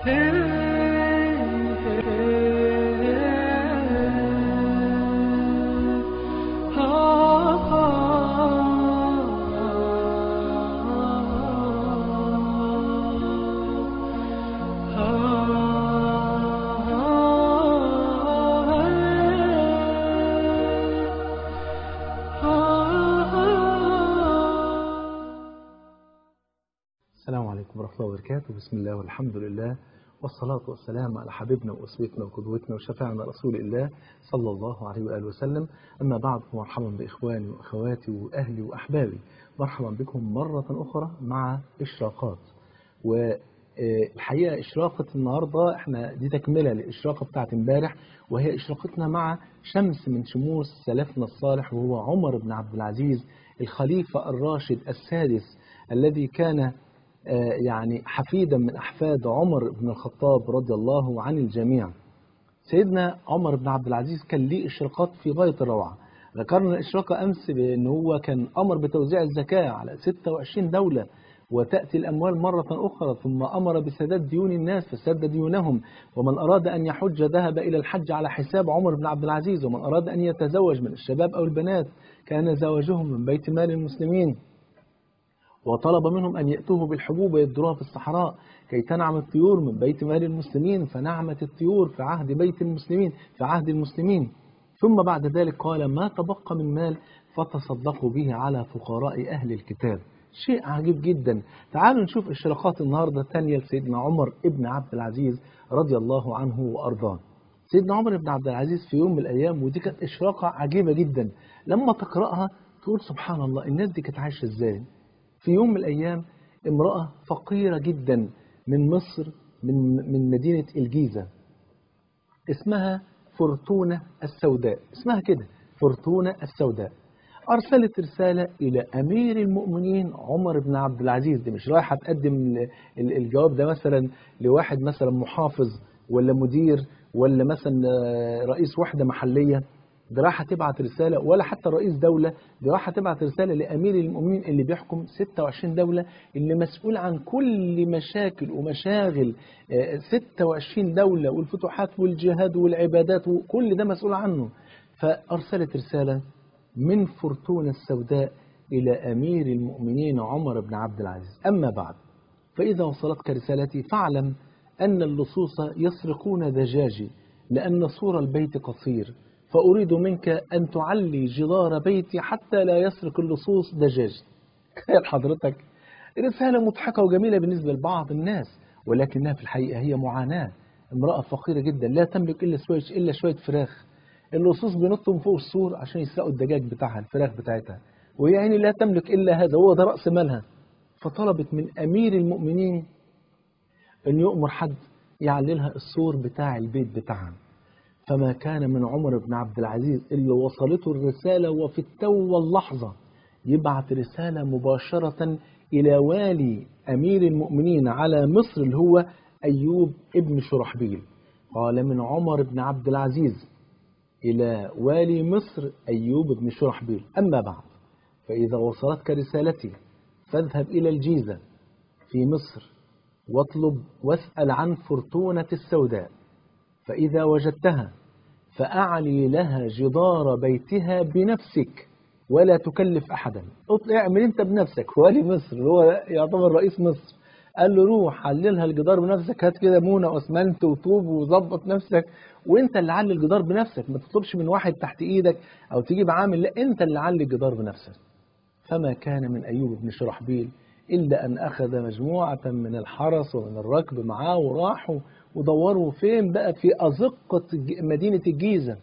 السلام عليكم ورحمة الله وبركاته بسم الله والحمد لله والصلاة والسلام على حبيبنا وأسوتنا وقدوتنا وشفاعنا رسول الله صلى الله عليه وآله وسلم أما بعد فمرحبا بإخواني وأخواتي وأهلي وأحبابي مرحبا بكم مرة أخرى مع إشراقات والحقيقة إشراقة النهاردة احنا دي تكملة للإشراقة بتاعت امبارح وهي إشراقتنا مع شمس من شموس سلفنا الصالح وهو عمر بن عبد العزيز الخليفة الراشد السادس الذي كان يعني حفيدا من أحفاد عمر بن الخطاب رضي الله عن الجميع سيدنا عمر بن عبد العزيز كان ليه إشراقات في غاية الروعة ذكرنا الإشراقة أمس بأن هو كان أمر بتوزيع الزكاة على 26 دولة وتأتي الأموال مرة أخرى ثم أمر بسداد ديون الناس فسد ديونهم ومن أراد أن يحج ذهب إلى الحج على حساب عمر بن عبد العزيز ومن أراد أن يتزوج من الشباب أو البنات كان زواجهم من بيت مال المسلمين وطلب منهم أن يأتوه بالحبوب ويدروها في الصحراء كي تنعم الطيور من بيت مال المسلمين فنعمت الطيور في عهد بيت المسلمين في عهد المسلمين ثم بعد ذلك قال ما تبقى من مال فتصدقوا به على فقراء أهل الكتاب شيء عجيب جدا تعالوا نشوف إشراقات النهاردة تانية لسيدنا عمر ابن عبد العزيز رضي الله عنه وأرضاه سيدنا عمر بن عبد العزيز في يوم من الأيام ودي كانت إشراقة عجيبة جدا لما تقرأها تقول سبحان الله الناس دي كانت عايشة إزاي في يوم من الأيام امرأة فقيرة جدا من مصر من من مدينة الجيزة اسمها فرتونة السوداء اسمها كده فرتونة السوداء أرسلت رسالة إلى أمير المؤمنين عمر بن عبد العزيز دي مش رايحة تقدم الجواب ده مثلا لواحد مثلا محافظ ولا مدير ولا مثلا رئيس وحدة محلية دي رايحة تبعت رسالة ولا حتى رئيس دولة دي رايحة تبعت رسالة لأمير المؤمنين اللي بيحكم 26 دولة اللي مسؤول عن كل مشاكل ومشاغل 26 دولة والفتوحات والجهاد والعبادات وكل ده مسؤول عنه فأرسلت رسالة من فرتونة السوداء إلى أمير المؤمنين عمر بن عبد العزيز أما بعد فإذا وصلتك رسالتي فاعلم أن اللصوص يسرقون دجاجي لأن سور البيت قصير فأريد منك أن تعلي جدار بيتي حتى لا يسرق اللصوص دجاج تخيل حضرتك رسالة مضحكة وجميلة بالنسبة لبعض الناس ولكنها في الحقيقة هي معاناة امرأة فقيرة جدا لا تملك إلا شوية إلا شوية فراخ اللصوص بينطوا من فوق السور عشان يسرقوا الدجاج بتاعها الفراخ بتاعتها وهي يعني لا تملك إلا هذا هو ده رأس مالها فطلبت من أمير المؤمنين أن يؤمر حد يعللها السور بتاع البيت بتاعها فما كان من عمر بن عبد العزيز إلا وصلته الرسالة وفي التو واللحظة يبعث رسالة مباشرة إلى والي أمير المؤمنين على مصر اللي هو أيوب ابن شرحبيل قال من عمر بن عبد العزيز إلى والي مصر أيوب بن شرحبيل أما بعد فإذا وصلتك رسالتي فاذهب إلى الجيزة في مصر واطلب واسأل عن فرتونة السوداء فإذا وجدتها فأعلي لها جدار بيتها بنفسك ولا تكلف أحدا اعمل أنت بنفسك والي مصر هو يعتبر رئيس مصر قال له روح حللها الجدار بنفسك هات كده مونة واسمنت وطوب وظبط نفسك وانت اللي علي الجدار بنفسك ما تطلبش من واحد تحت ايدك او تجيب عامل لا انت اللي علي الجدار بنفسك فما كان من ايوب بن شرحبيل الا ان اخذ مجموعه من الحرس ومن الركب معاه وراحوا ودوروا فين بقى في ازقه مدينه الجيزه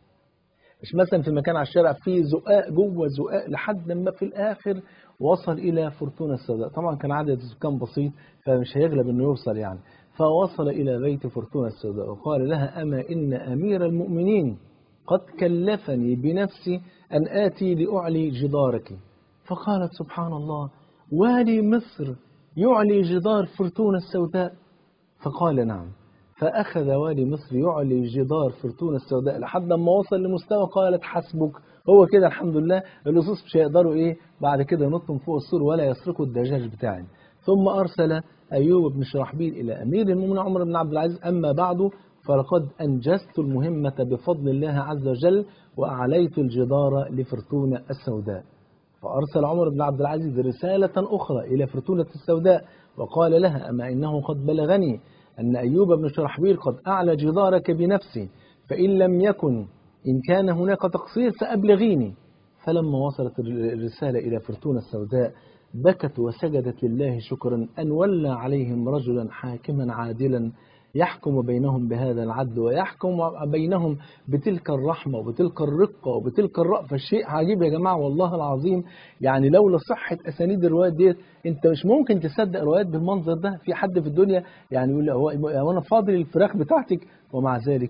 مش مثلا في مكان على الشارع فيه زقاق جوه زقاق لحد ما في الاخر وصل الى فرتونه السوداء طبعا كان عدد السكان بسيط فمش هيغلب انه يوصل يعني فوصل الى بيت فرتونه السوداء وقال لها اما ان امير المؤمنين قد كلفني بنفسي ان اتي لاعلي جدارك فقالت سبحان الله والي مصر يعلي جدار فرتونه السوداء فقال نعم فأخذ والي مصر يعلي جدار فرتونة السوداء لحد ما وصل لمستوى قالت حسبك هو كده الحمد لله اللصوص مش هيقدروا ايه بعد كده ينطوا فوق السور ولا يسرقوا الدجاج بتاعي ثم أرسل أيوب بن شرحبيل إلى أمير المؤمنين عمر بن عبد العزيز أما بعد فلقد أنجزت المهمة بفضل الله عز وجل وأعليت الجدار لفرتونة السوداء فأرسل عمر بن عبد العزيز رسالة أخرى إلى فرتونة السوداء وقال لها أما إنه قد بلغني أن أيوب بن شرحبيل قد أعلى جدارك بنفسه فإن لم يكن إن كان هناك تقصير فأبلغيني فلما وصلت الرسالة إلى فرتونة السوداء بكت وسجدت لله شكرا أن ولى عليهم رجلا حاكما عادلا يحكم بينهم بهذا العدل ويحكم بينهم بتلك الرحمة وبتلك الرقة وبتلك الرأفة شيء عجيب يا جماعة والله العظيم يعني لولا صحة أسانيد الروايات ديت أنت مش ممكن تصدق روايات بالمنظر ده في حد في الدنيا يعني يقول هو هو أنا فاضل الفراخ بتاعتك ومع ذلك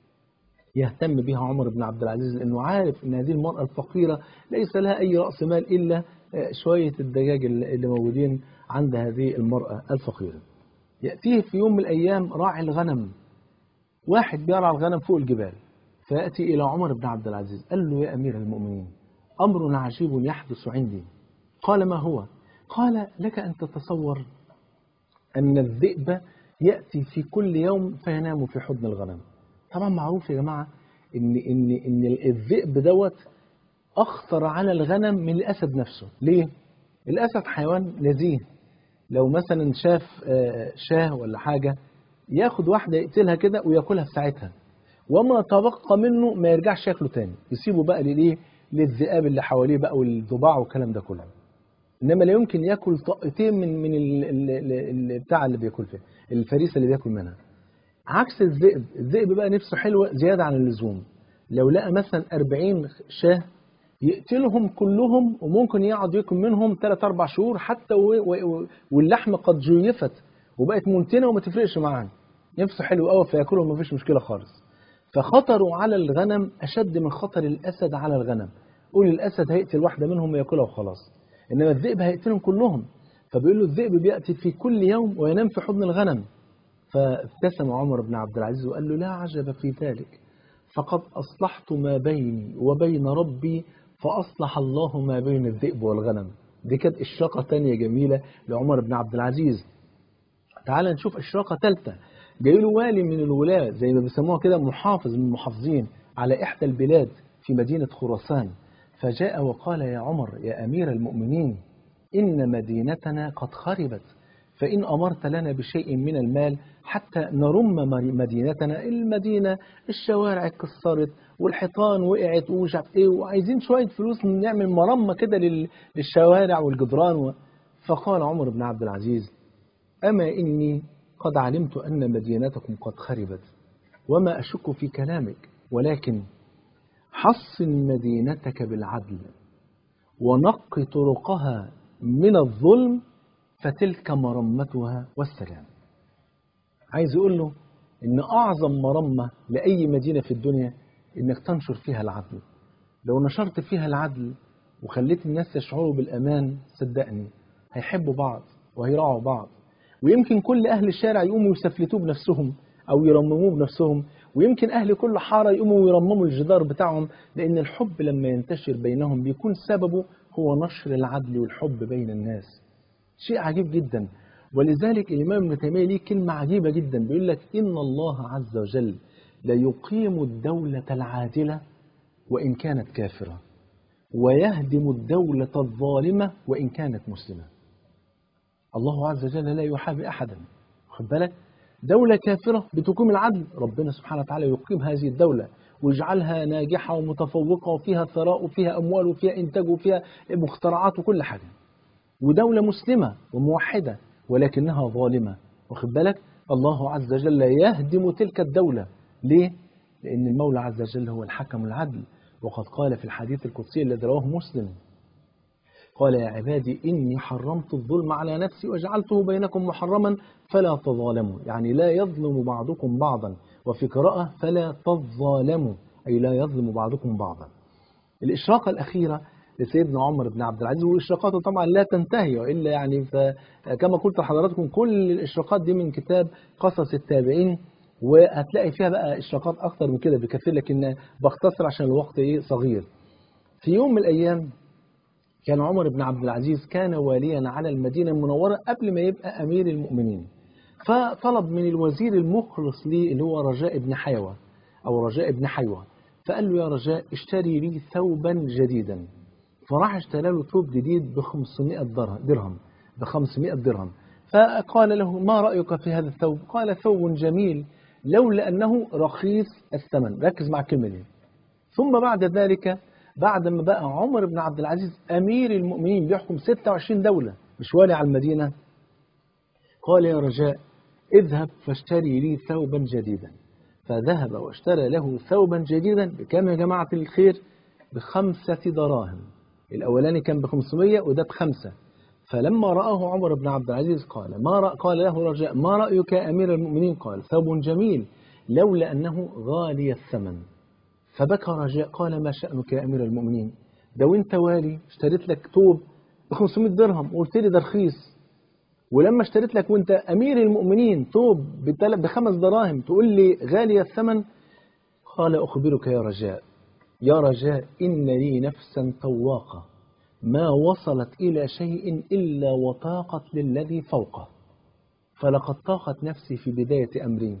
يهتم بها عمر بن عبد العزيز لأنه عارف أن هذه المرأة الفقيرة ليس لها أي رأس مال إلا شوية الدجاج اللي موجودين عند هذه المرأة الفقيرة يأتيه في يوم من الأيام راعي الغنم واحد بيرعى الغنم فوق الجبال فيأتي إلى عمر بن عبد العزيز قال له يا أمير المؤمنين أمر عجيب يحدث عندي قال ما هو قال لك أن تتصور أن الذئب يأتي في كل يوم فينام في حضن الغنم طبعا معروف يا جماعة إن, إن, إن الذئب دوت أخطر على الغنم من الأسد نفسه ليه؟ الأسد حيوان نزيه لو مثلا شاف شاه ولا حاجة ياخد واحدة يقتلها كده وياكلها في ساعتها وما تبقى منه ما يرجعش ياكله تاني يسيبه بقى للإيه؟ للذئاب اللي حواليه بقى والضباع والكلام ده كله انما لا يمكن ياكل طقتين من من بتاع اللي بياكل فيه الفريسه اللي بياكل منها عكس الذئب الذئب بقى نفسه حلوه زياده عن اللزوم لو لقى مثلا 40 شاه يقتلهم كلهم وممكن يقعد ياكل منهم 3 4 شهور حتى واللحمه قد جيفت وبقت منتنه وما تفرقش معاه نفسه حلو قوي فياكلهم ما فيش مشكله خالص فخطره على الغنم اشد من خطر الاسد على الغنم قول الاسد هيقتل واحده منهم وياكلها وخلاص انما الذئب هيقتلهم كلهم فبيقول له الذئب بياتي في كل يوم وينام في حضن الغنم فابتسم عمر بن عبد العزيز وقال له لا عجب في ذلك فقد أصلحت ما بيني وبين ربي فأصلح الله ما بين الذئب والغنم دي كانت إشراقة تانية جميلة لعمر بن عبد العزيز تعال نشوف إشراقة ثالثة جاي له والي من الولاة زي ما بيسموها كده محافظ من المحافظين على إحدى البلاد في مدينة خراسان فجاء وقال يا عمر يا أمير المؤمنين إن مدينتنا قد خربت فإن أمرت لنا بشيء من المال حتى نرم مدينتنا المدينة الشوارع اتكسرت والحيطان وقعت ومش عارف ايه وعايزين شوية فلوس نعمل مرمة كده للشوارع والجدران و... فقال عمر بن عبد العزيز أما إني قد علمت أن مدينتكم قد خربت وما أشك في كلامك ولكن حصن مدينتك بالعدل ونق طرقها من الظلم فتلك مرمتها والسلام عايز يقول له ان اعظم مرمة لاي مدينة في الدنيا انك تنشر فيها العدل لو نشرت فيها العدل وخليت الناس يشعروا بالامان صدقني هيحبوا بعض وهيراعوا بعض ويمكن كل اهل الشارع يقوموا يسفلتوه بنفسهم او يرمموه بنفسهم ويمكن اهل كل حاره يقوموا يرمموا الجدار بتاعهم لان الحب لما ينتشر بينهم بيكون سببه هو نشر العدل والحب بين الناس شيء عجيب جدا ولذلك الإمام ابن تيمية ليه كلمة عجيبة جدا بيقول لك إن الله عز وجل ليقيم الدولة العادلة وإن كانت كافرة ويهدم الدولة الظالمة وإن كانت مسلمة الله عز وجل لا يحابي أحدا خد بالك دولة كافرة بتقيم العدل ربنا سبحانه وتعالى يقيم هذه الدولة ويجعلها ناجحة ومتفوقة وفيها ثراء وفيها أموال وفيها إنتاج وفيها مخترعات وكل حاجة ودولة مسلمة وموحدة ولكنها ظالمة واخد بالك الله عز وجل يهدم تلك الدولة ليه؟ لأن المولى عز وجل هو الحكم العدل وقد قال في الحديث القدسي الذي رواه مسلم قال يا عبادي إني حرمت الظلم على نفسي وجعلته بينكم محرما فلا تظالموا يعني لا يظلم بعضكم بعضا وفي قراءة فلا تظالموا أي لا يظلم بعضكم بعضا الإشراقة الأخيرة لسيدنا عمر بن عبد العزيز وإشراقاته طبعا لا تنتهي وإلا يعني كما قلت لحضراتكم كل الإشراقات دي من كتاب قصص التابعين وهتلاقي فيها بقى إشراقات أكتر من كده بكثير لكن بختصر عشان الوقت إيه صغير في يوم من الأيام كان عمر بن عبد العزيز كان واليا على المدينة المنورة قبل ما يبقى أمير المؤمنين فطلب من الوزير المخلص ليه اللي هو رجاء بن حيوة أو رجاء بن حيوة فقال له يا رجاء اشتري لي ثوبا جديدا فراح اشترى له ثوب جديد ب 500 درهم ب 500 درهم فقال له ما رأيك في هذا الثوب قال ثوب جميل لولا أنه رخيص الثمن ركز مع الكلمة دي ثم بعد ذلك بعد ما بقى عمر بن عبد العزيز أمير المؤمنين بيحكم 26 دولة مش والي على المدينة قال يا رجاء اذهب فاشتري لي ثوبا جديدا فذهب واشترى له ثوبا جديدا بكم يا جماعة الخير بخمسة دراهم الأولاني كان بخمسمية وده بخمسة فلما رآه عمر بن عبد العزيز قال ما رأ قال له رجاء ما رأيك يا أمير المؤمنين قال ثوب جميل لولا أنه غالي الثمن فبكى رجاء قال ما شأنك يا أمير المؤمنين ده وانت والي اشتريت لك ثوب ب 500 درهم وقلت لي ده رخيص ولما اشتريت لك وانت أمير المؤمنين ثوب بخمس دراهم تقول لي غالي الثمن قال أخبرك يا رجاء يا رجاء إن لي نفسا طواقة ما وصلت إلى شيء إلا وطاقت للذي فوقه فلقد طاقت نفسي في بداية أمري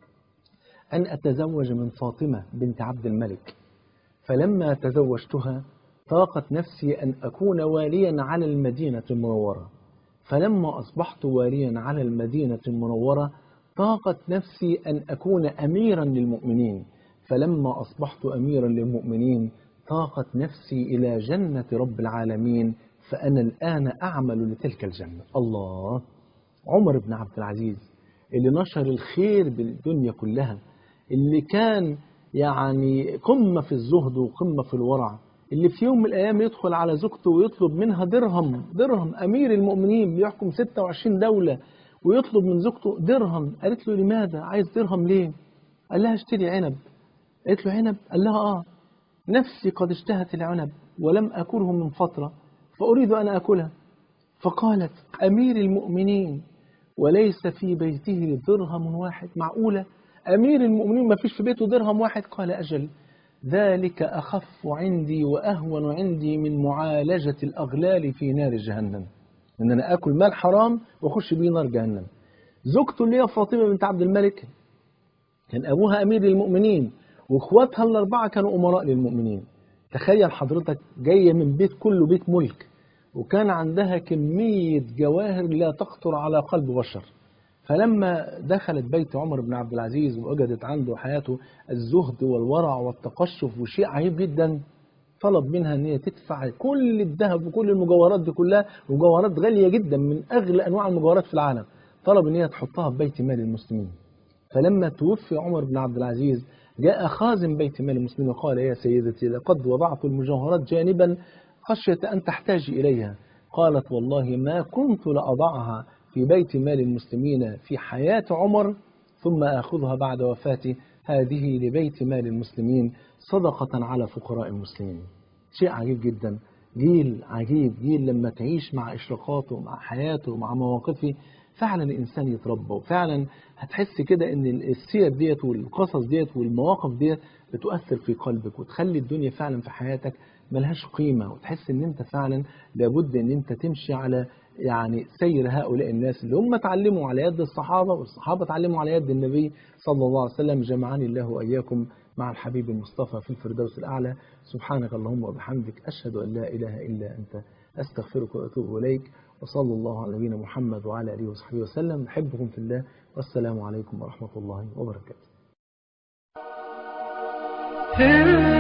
أن أتزوج من فاطمة بنت عبد الملك فلما تزوجتها طاقت نفسي أن أكون واليا على المدينة المنورة فلما أصبحت واليا على المدينة المنورة طاقت نفسي أن أكون أميرا للمؤمنين فلما أصبحت أميرا للمؤمنين طاقت نفسي إلى جنة رب العالمين فأنا الآن أعمل لتلك الجنة الله عمر بن عبد العزيز اللي نشر الخير بالدنيا كلها اللي كان يعني قمة في الزهد وقمة في الورع اللي في يوم من الأيام يدخل على زوجته ويطلب منها درهم درهم أمير المؤمنين بيحكم 26 دولة ويطلب من زوجته درهم قالت له لماذا عايز درهم ليه قال لها اشتري عنب قالت له عنب قال لها آه نفسي قد اشتهت العنب ولم أكله من فترة فأريد أن أكلها فقالت أمير المؤمنين وليس في بيته درهم واحد معقولة أمير المؤمنين ما فيش في بيته درهم واحد قال أجل ذلك أخف عندي وأهون عندي من معالجة الأغلال في نار جهنم إن أنا أكل مال حرام وأخش بيه نار جهنم زوجته اللي هي فاطمة بنت عبد الملك كان أبوها أمير المؤمنين واخواتها الأربعة كانوا أمراء للمؤمنين تخيل حضرتك جاية من بيت كله بيت ملك وكان عندها كمية جواهر لا تخطر على قلب بشر فلما دخلت بيت عمر بن عبد العزيز ووجدت عنده حياته الزهد والورع والتقشف وشيء عجيب جدا طلب منها ان هي تدفع كل الذهب وكل المجوهرات دي كلها مجوهرات غالية جدا من أغلى أنواع المجوهرات في العالم طلب ان هي تحطها في بيت مال المسلمين فلما توفي عمر بن عبد العزيز جاء خازن بيت مال المسلمين وقال يا سيدتي لقد وضعت المجوهرات جانبا خشية أن تحتاجي إليها قالت والله ما كنت لأضعها في بيت مال المسلمين في حياة عمر ثم آخذها بعد وفاته هذه لبيت مال المسلمين صدقة على فقراء المسلمين شيء عجيب جدا جيل عجيب جيل لما تعيش مع إشراقاته مع حياته مع مواقفه فعلا الإنسان يتربى وفعلا هتحس كده ان السير ديت والقصص ديت والمواقف ديت بتؤثر في قلبك وتخلي الدنيا فعلا في حياتك ملهاش قيمة وتحس ان انت فعلا لابد ان انت تمشي على يعني سير هؤلاء الناس اللي هم تعلموا على يد الصحابة والصحابة تعلموا على يد النبي صلى الله عليه وسلم جمعني الله وإياكم مع الحبيب المصطفى في الفردوس الأعلى سبحانك اللهم وبحمدك أشهد أن لا إله إلا أنت أستغفرك وأتوب إليك وصلى الله على نبينا محمد وعلى آله وصحبه وسلم نحبكم في الله والسلام عليكم ورحمة الله وبركاته